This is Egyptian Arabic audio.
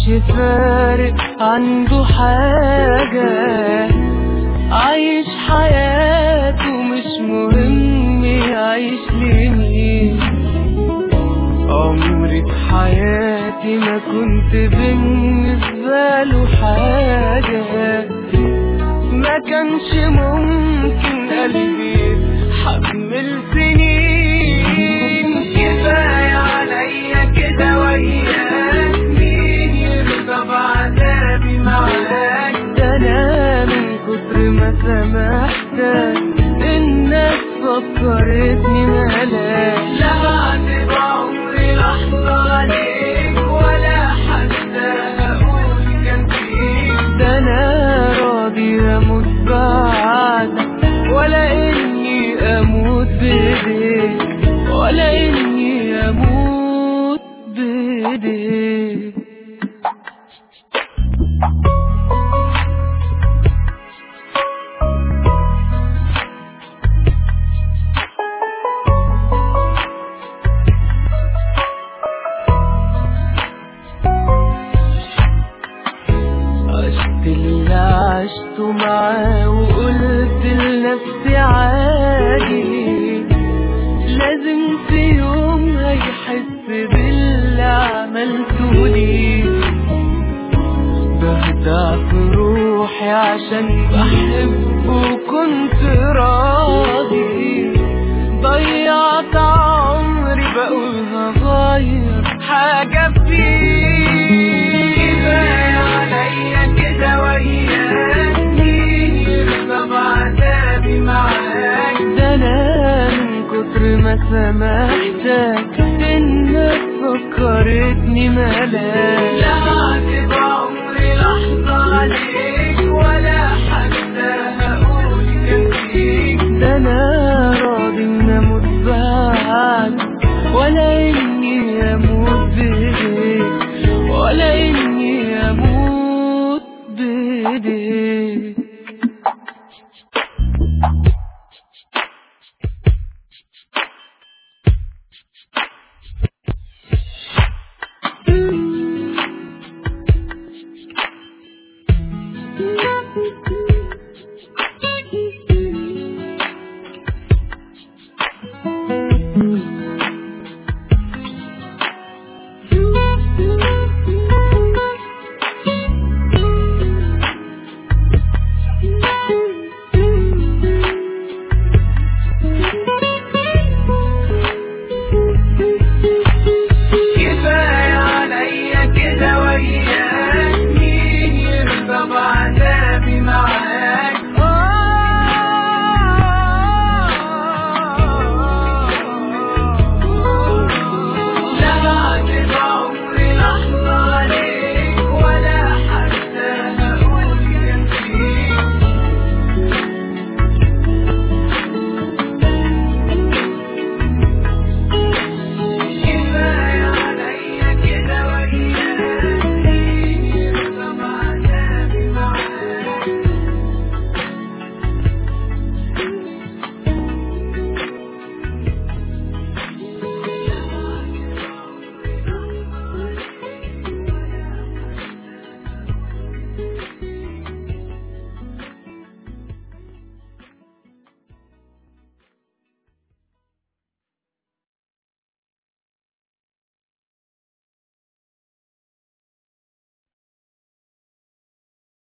فارق عنده حاجة عايش حياته مش مهم يعيش لمين عمري في حياتي ما كنت بالنسبة له حاجة ما كانش ممكن قلبي حمل سنين كفاية عليا كده وياك مين يرضى بعذابي معاك ده انا من كتر ما سامحتك الناس فكرتني ملاك لا بعد بعمري لحظة عليك ولا حتى أقول كان فيك ده أنا راضي أموت بعدك ولا إني أموت بإيديك ولا إني أموت بإيديك عشت اللي عشته معاه وقلت لنفسي عادي لازم في يوم هيحس باللي عملته ليه بهدع في روحي عشان بحبه وكنت راضي ضيعت عمري بقول هغير حاجة فيه كفاية عليا كده وياك مين يرضى بعذابي معاك ده أنا من كتر ما سامحتك إنك فكرتني ملاك لا بعد بعمري لحظة عليك ولا حتى هقول كان فيك ده أنا راضي إن أموت بعدك ولا إني أموت بإيديك ولا إني أموت بإيديك